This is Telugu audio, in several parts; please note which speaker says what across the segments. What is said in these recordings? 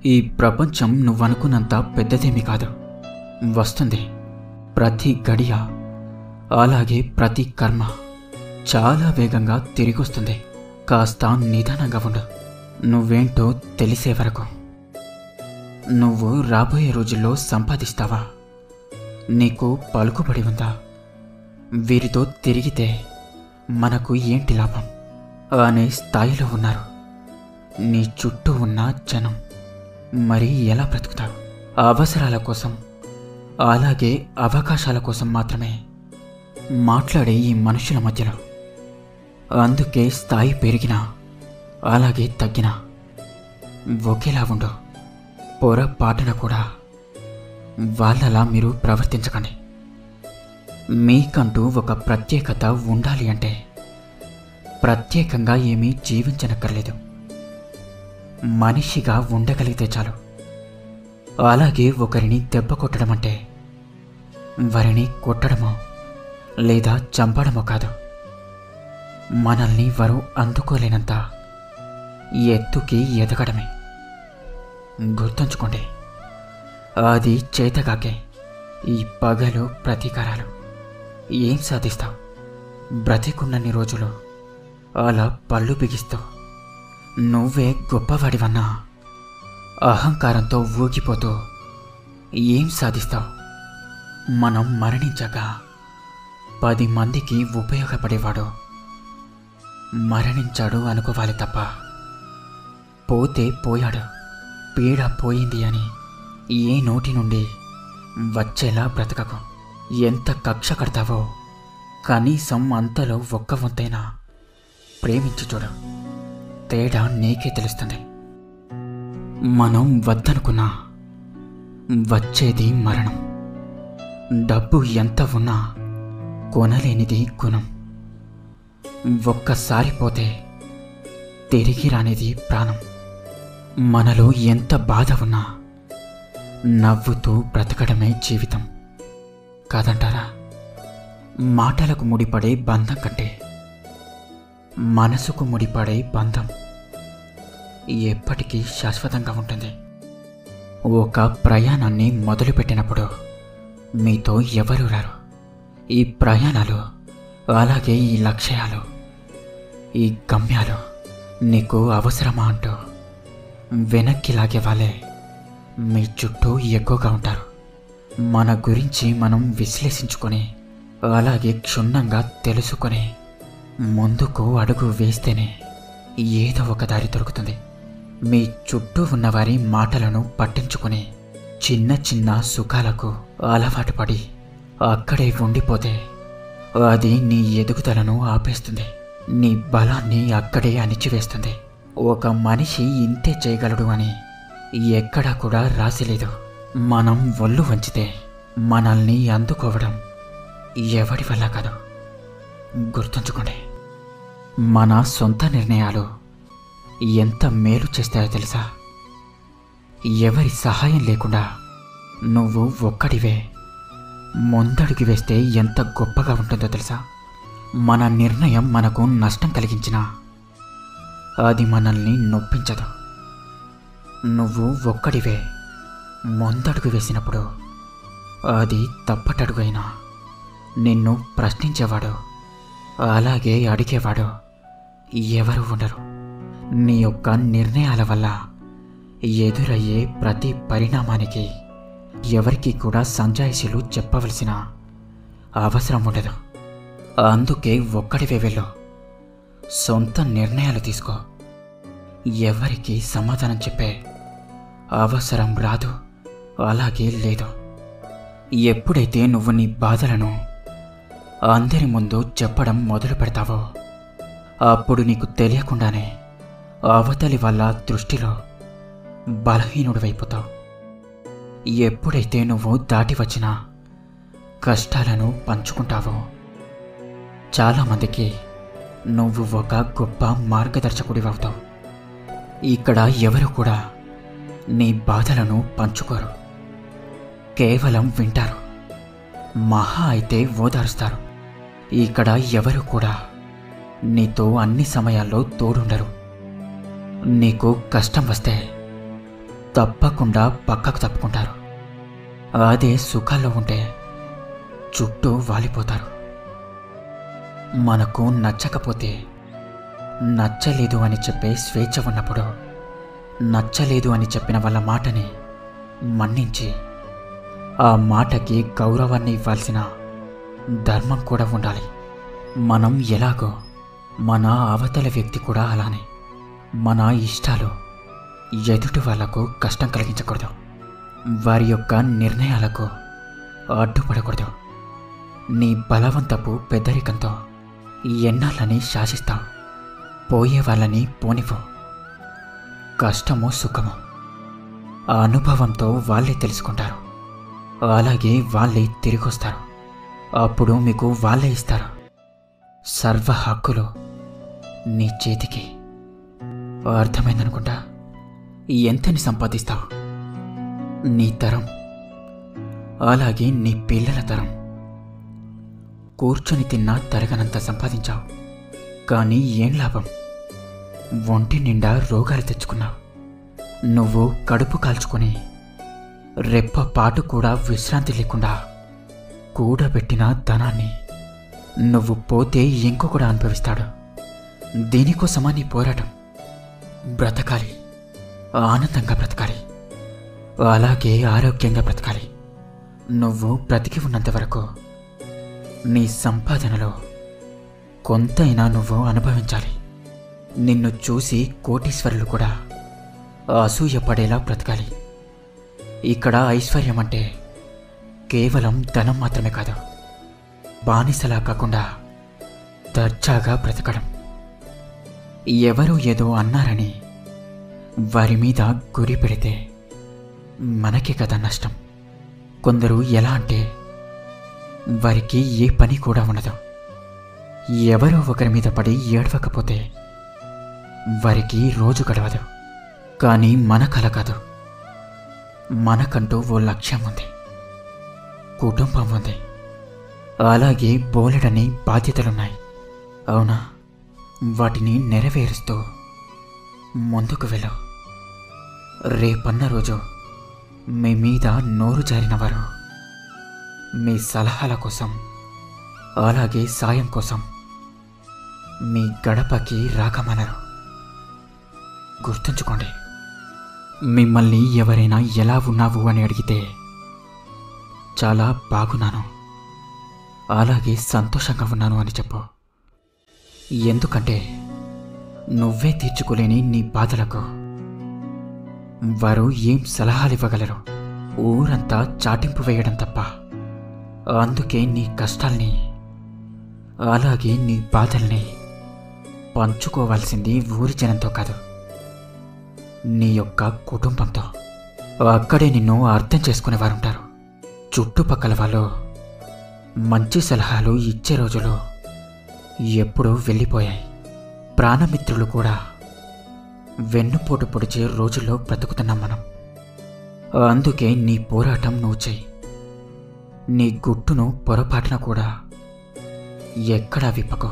Speaker 1: ఈ ప్రపంచం నువ్వనుకున్నంత పెద్దదేమీ కాదు వస్తుంది ప్రతి గడియ అలాగే ప్రతి కర్మ చాలా వేగంగా తిరిగొస్తుంది కాస్త నిదానంగా ఉండు నువ్వేంటో తెలిసే వరకు నువ్వు రాబోయే రోజుల్లో సంపాదిస్తావా నీకు పలుకుబడి ఉందా వీరితో తిరిగితే మనకు ఏంటి లాభం అనే స్థాయిలో ఉన్నారు నీ చుట్టూ ఉన్న జనం మరి ఎలా బ్రతుకుతావు అవసరాల కోసం అలాగే అవకాశాల కోసం మాత్రమే మాట్లాడే ఈ మనుషుల మధ్యలో అందుకే స్థాయి పెరిగినా అలాగే తగ్గినా ఒకేలా ఉండు పొరపాటున కూడా వాళ్ళలా మీరు ప్రవర్తించకండి మీకంటూ ఒక ప్రత్యేకత ఉండాలి అంటే ప్రత్యేకంగా ఏమీ జీవించనక్కర్లేదు మనిషిగా ఉండగలిగితే చాలు అలాగే ఒకరిని దెబ్బ కొట్టడం అంటే వారిని కొట్టడమో లేదా చంపడమో కాదు మనల్ని వారు అందుకోలేనంత ఎత్తుకి ఎదగడమే గుర్తుంచుకోండి అది చేతగాకే ఈ పగలు ప్రతీకారాలు ఏం సాధిస్తావు బ్రతికున్నన్ని రోజులు అలా పళ్ళు బిగిస్తూ నువ్వే గొప్పవాడివన్నా అహంకారంతో ఊగిపోతూ ఏం సాధిస్తావు మనం మరణించాక పది మందికి ఉపయోగపడేవాడు మరణించాడు అనుకోవాలి తప్ప పోతే పోయాడు పీడ పోయింది అని ఏ నోటి నుండి వచ్చేలా బ్రతకకు ఎంత కక్ష కడతావో కనీసం అంతలో ఒక్క వంతైనా ప్రేమించి చూడు తేడా నీకే తెలుస్తుంది మనం వద్దనుకున్నా వచ్చేది మరణం డబ్బు ఎంత ఉన్నా కొనలేనిది గుణం ఒక్కసారి పోతే తిరిగి రానిది ప్రాణం మనలో ఎంత బాధ ఉన్నా నవ్వుతూ బ్రతకడమే జీవితం కాదంటారా మాటలకు ముడిపడే బంధం కంటే మనసుకు ముడిపడే బంధం ఎప్పటికీ శాశ్వతంగా ఉంటుంది ఒక ప్రయాణాన్ని మొదలుపెట్టినప్పుడు మీతో ఎవరు రారు ఈ ప్రయాణాలు అలాగే ఈ లక్ష్యాలు ఈ గమ్యాలు నీకు అవసరమా అంటూ వెనక్కి లాగే వాళ్ళే మీ చుట్టూ ఎక్కువగా ఉంటారు మన గురించి మనం విశ్లేషించుకొని అలాగే క్షుణ్ణంగా తెలుసుకొని ముందుకు అడుగు వేస్తేనే ఏదో ఒక దారి దొరుకుతుంది మీ చుట్టూ ఉన్నవారి మాటలను పట్టించుకొని చిన్న చిన్న సుఖాలకు అలవాటు పడి అక్కడే ఉండిపోతే అది నీ ఎదుగుదలను ఆపేస్తుంది నీ బలాన్ని అక్కడే అణిచివేస్తుంది ఒక మనిషి ఇంతే చేయగలడు అని ఎక్కడా కూడా రాసిలేదు మనం ఒళ్ళు వంచితే మనల్ని అందుకోవడం ఎవడి వల్ల కాదు గుర్తుంచుకోండి మన సొంత నిర్ణయాలు ఎంత మేలు చేస్తాయో తెలుసా ఎవరి సహాయం లేకుండా నువ్వు ఒక్కడివే ముందడుగు వేస్తే ఎంత గొప్పగా ఉంటుందో తెలుసా మన నిర్ణయం మనకు నష్టం కలిగించినా అది మనల్ని నొప్పించదు నువ్వు ఒక్కడివే ముందడుగు వేసినప్పుడు అది తప్పటడుగు అయినా నిన్ను ప్రశ్నించేవాడు అలాగే అడిగేవాడు ఎవరు ఉండరు నీ యొక్క నిర్ణయాల వల్ల ఎదురయ్యే ప్రతి పరిణామానికి ఎవరికి కూడా సంజాయిషీలు చెప్పవలసిన అవసరం ఉండదు అందుకే ఒక్కడివే వెళ్ళు సొంత నిర్ణయాలు తీసుకో ఎవరికి సమాధానం చెప్పే అవసరం రాదు అలాగే లేదు ఎప్పుడైతే నువ్వు నీ బాధలను అందరి ముందు చెప్పడం మొదలు పెడతావో అప్పుడు నీకు తెలియకుండానే అవతలి వాళ్ళ దృష్టిలో బలహీనుడివైపోతావు ఎప్పుడైతే నువ్వు దాటి వచ్చిన కష్టాలను పంచుకుంటావో చాలామందికి నువ్వు ఒక గొప్ప మార్గదర్శకుడివవుతావు ఇక్కడ ఎవరు కూడా నీ బాధలను పంచుకోరు కేవలం వింటారు మహా అయితే ఓదారుస్తారు ఇక్కడ ఎవరు కూడా నీతో అన్ని సమయాల్లో తోడుండరు నీకు కష్టం వస్తే తప్పకుండా పక్కకు తప్పుకుంటారు అదే సుఖాల్లో ఉంటే చుట్టూ వాలిపోతారు మనకు నచ్చకపోతే నచ్చలేదు అని చెప్పే స్వేచ్ఛ ఉన్నప్పుడు నచ్చలేదు అని చెప్పిన వాళ్ళ మాటని మన్నించి ఆ మాటకి గౌరవాన్ని ఇవ్వాల్సిన ధర్మం కూడా ఉండాలి మనం ఎలాగో మన అవతల వ్యక్తి కూడా అలానే మన ఇష్టాలు ఎదుటి వాళ్లకు కష్టం కలిగించకూడదు వారి యొక్క నిర్ణయాలకు అడ్డుపడకూడదు నీ బలవంతపు పెద్దరికంతో ఎన్నాళ్ళని శాసిస్తావు పోయే వాళ్ళని పోనివ్వు కష్టమో సుఖమో ఆ అనుభవంతో వాళ్ళే తెలుసుకుంటారు అలాగే వాళ్ళే తిరిగొస్తారు అప్పుడు మీకు వాళ్ళే ఇస్తారు సర్వ హక్కులు నీ చేతికి అర్థమైందనుకుంటా ఎంతని సంపాదిస్తావు నీ తరం అలాగే నీ పిల్లల తరం కూర్చొని తిన్నా తరగనంత సంపాదించావు కానీ ఏం లాభం ఒంటి నిండా రోగాలు తెచ్చుకున్నావు నువ్వు కడుపు కాల్చుకొని రెప్ప పాటు కూడా విశ్రాంతి లేకుండా కూడబెట్టిన ధనాన్ని నువ్వు పోతే ఇంకొకడు అనుభవిస్తాడు దీనికోసమా నీ పోరాటం బ్రతకాలి ఆనందంగా బ్రతకాలి అలాగే ఆరోగ్యంగా బ్రతకాలి నువ్వు బ్రతికి ఉన్నంత వరకు నీ సంపాదనలో కొంతైనా నువ్వు అనుభవించాలి నిన్ను చూసి కోటీశ్వరులు కూడా అసూయపడేలా బ్రతకాలి ఇక్కడ ఐశ్వర్యం అంటే కేవలం ధనం మాత్రమే కాదు బానిసలా కాకుండా దర్జాగా బ్రతకడం ఎవరో ఏదో అన్నారని వారి మీద గురి పెడితే మనకే కదా నష్టం కొందరు ఎలా అంటే వారికి ఏ పని కూడా ఉండదు ఎవరో ఒకరి మీద పడి ఏడవకపోతే వారికి రోజు గడవదు కానీ మన కల కాదు మనకంటూ ఓ లక్ష్యం ఉంది కుటుంబం ఉంది అలాగే బోలెడని బాధ్యతలున్నాయి అవునా వాటిని నెరవేరుస్తూ ముందుకు వెళ్ళు రేపన్న రోజు మీ మీద నోరు జారిన వారు మీ సలహాల కోసం అలాగే సాయం కోసం మీ గడపకి రాకమనరు గుర్తుంచుకోండి మిమ్మల్ని ఎవరైనా ఎలా ఉన్నావు అని అడిగితే చాలా బాగున్నాను అలాగే సంతోషంగా ఉన్నాను అని చెప్పు ఎందుకంటే నువ్వే తీర్చుకోలేని నీ బాధలకు వారు ఏం సలహాలు ఇవ్వగలరు ఊరంతా చాటింపు వేయడం తప్ప అందుకే నీ కష్టాల్ని అలాగే నీ బాధల్ని పంచుకోవాల్సింది ఊరి జనంతో కాదు నీ యొక్క కుటుంబంతో అక్కడే నిన్ను అర్థం చేసుకునేవారుంటారు చుట్టుపక్కల వాళ్ళు మంచి సలహాలు ఇచ్చే రోజులు ఎప్పుడూ వెళ్ళిపోయాయి ప్రాణమిత్రులు కూడా వెన్నుపోటు పొడిచే రోజుల్లో బ్రతుకుతున్నాం మనం అందుకే నీ పోరాటం నువ్వు చెయ్యి నీ గుట్టును పొరపాటున కూడా ఎక్కడా విప్పకో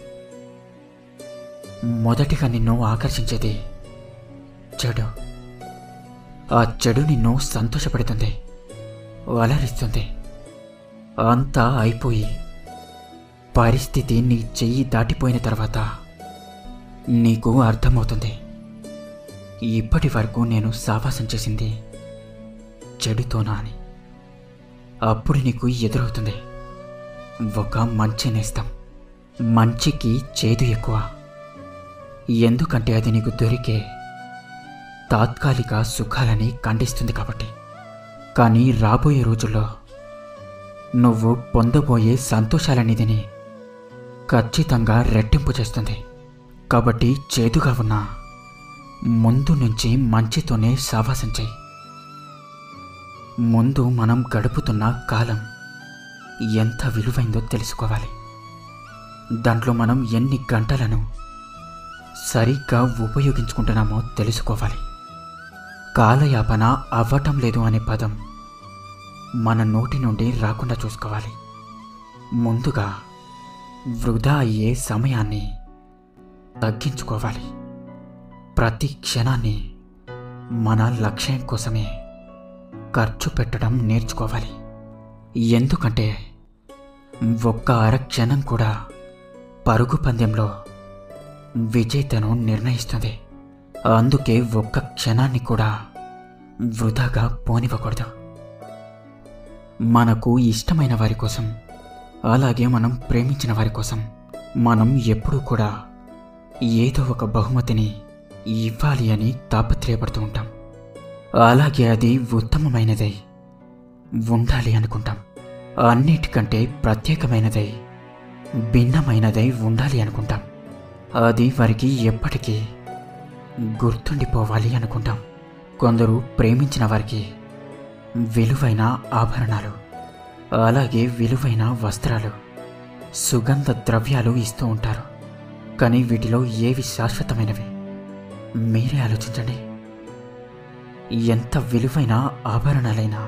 Speaker 1: మొదటిగా నిన్ను ఆకర్షించేది చెడు ఆ చెడు నిన్ను సంతోషపెడుతుంది అలరిస్తుంది అంతా అయిపోయి పరిస్థితి నీ చెయ్యి దాటిపోయిన తర్వాత నీకు అర్థమవుతుంది ఇప్పటి వరకు నేను సావాసం చేసింది చెడుతోనా అని అప్పుడు నీకు ఎదురవుతుంది ఒక మంచి నేస్తం మంచికి చేదు ఎక్కువ ఎందుకంటే అది నీకు దొరికే తాత్కాలిక సుఖాలని ఖండిస్తుంది కాబట్టి కానీ రాబోయే రోజుల్లో నువ్వు పొందబోయే సంతోషాలనిదిని ఖచ్చితంగా రెట్టింపు చేస్తుంది కాబట్టి చేదుగా ఉన్న ముందు నుంచి మంచితోనే సావాసం చేయి ముందు మనం గడుపుతున్న కాలం ఎంత విలువైందో తెలుసుకోవాలి దాంట్లో మనం ఎన్ని గంటలను సరిగ్గా ఉపయోగించుకుంటున్నామో తెలుసుకోవాలి కాలయాపన అవ్వటం లేదు అనే పదం మన నోటి నుండి రాకుండా చూసుకోవాలి ముందుగా వృధా అయ్యే సమయాన్ని తగ్గించుకోవాలి ప్రతి క్షణాన్ని మన లక్ష్యం కోసమే ఖర్చు పెట్టడం నేర్చుకోవాలి ఎందుకంటే ఒక్క అరక్షణం కూడా పరుగు పందెంలో విజేతను నిర్ణయిస్తుంది అందుకే ఒక్క క్షణాన్ని కూడా వృధాగా పోనివ్వకూడదు మనకు ఇష్టమైన వారి కోసం అలాగే మనం ప్రేమించిన వారి కోసం మనం ఎప్పుడూ కూడా ఏదో ఒక బహుమతిని ఇవ్వాలి అని తాపత్రయపడుతూ ఉంటాం అలాగే అది ఉత్తమమైనదై ఉండాలి అనుకుంటాం అన్నిటికంటే ప్రత్యేకమైనదై భిన్నమైనదై ఉండాలి అనుకుంటాం అది వారికి ఎప్పటికీ గుర్తుండిపోవాలి అనుకుంటాం కొందరు ప్రేమించిన వారికి విలువైన ఆభరణాలు అలాగే విలువైన వస్త్రాలు సుగంధ ద్రవ్యాలు ఇస్తూ ఉంటారు కానీ వీటిలో ఏవి శాశ్వతమైనవి మీరే ఆలోచించండి ఎంత విలువైన ఆభరణాలైనా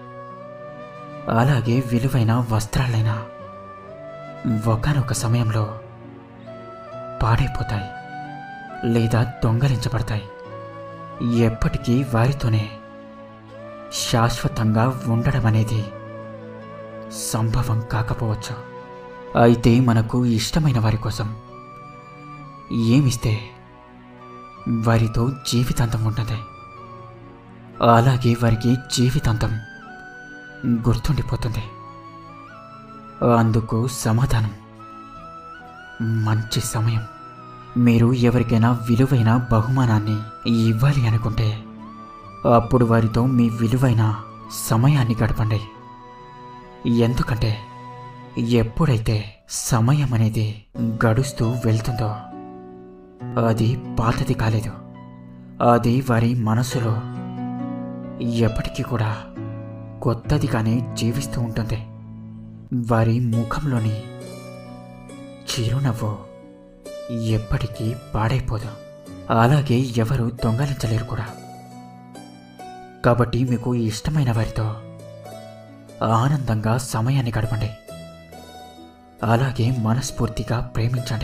Speaker 1: అలాగే విలువైన వస్త్రాలైనా ఒకనొక సమయంలో పాడైపోతాయి లేదా దొంగలించబడతాయి ఎప్పటికీ వారితోనే శాశ్వతంగా ఉండడం అనేది సంభవం కాకపోవచ్చు అయితే మనకు ఇష్టమైన వారి కోసం ఏమిస్తే వారితో జీవితాంతం ఉంటుంది అలాగే వారికి జీవితాంతం గుర్తుండిపోతుంది అందుకు సమాధానం మంచి సమయం మీరు ఎవరికైనా విలువైన బహుమానాన్ని ఇవ్వాలి అనుకుంటే అప్పుడు వారితో మీ విలువైన సమయాన్ని గడపండి ఎందుకంటే ఎప్పుడైతే సమయం అనేది గడుస్తూ వెళ్తుందో అది పాతది కాలేదు అది వారి మనసులో ఎప్పటికీ కూడా కొత్తదిగానే జీవిస్తూ ఉంటుంది వారి ముఖంలోని చిరునవ్వు ఎప్పటికీ పాడైపోదు అలాగే ఎవరు దొంగలించలేరు కూడా కాబట్టి మీకు ఇష్టమైన వారితో ఆనందంగా సమయాన్ని గడపండి అలాగే మనస్ఫూర్తిగా ప్రేమించండి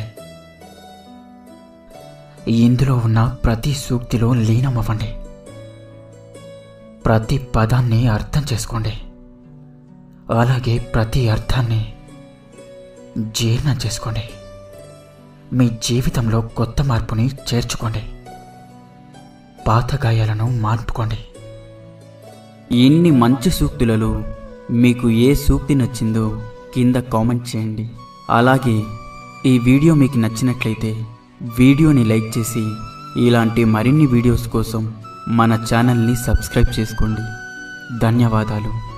Speaker 1: ఇందులో ఉన్న ప్రతి సూక్తిలో లీనమవ్వండి ప్రతి పదాన్ని అర్థం చేసుకోండి అలాగే ప్రతి అర్థాన్ని జీర్ణం చేసుకోండి మీ జీవితంలో కొత్త మార్పుని చేర్చుకోండి పాత గాయాలను మార్పుకోండి
Speaker 2: ఇన్ని మంచి సూక్తులలో మీకు ఏ సూక్తి నచ్చిందో కింద కామెంట్ చేయండి అలాగే ఈ వీడియో మీకు నచ్చినట్లయితే వీడియోని లైక్ చేసి ఇలాంటి మరిన్ని వీడియోస్ కోసం మన ఛానల్ని సబ్స్క్రైబ్ చేసుకోండి ధన్యవాదాలు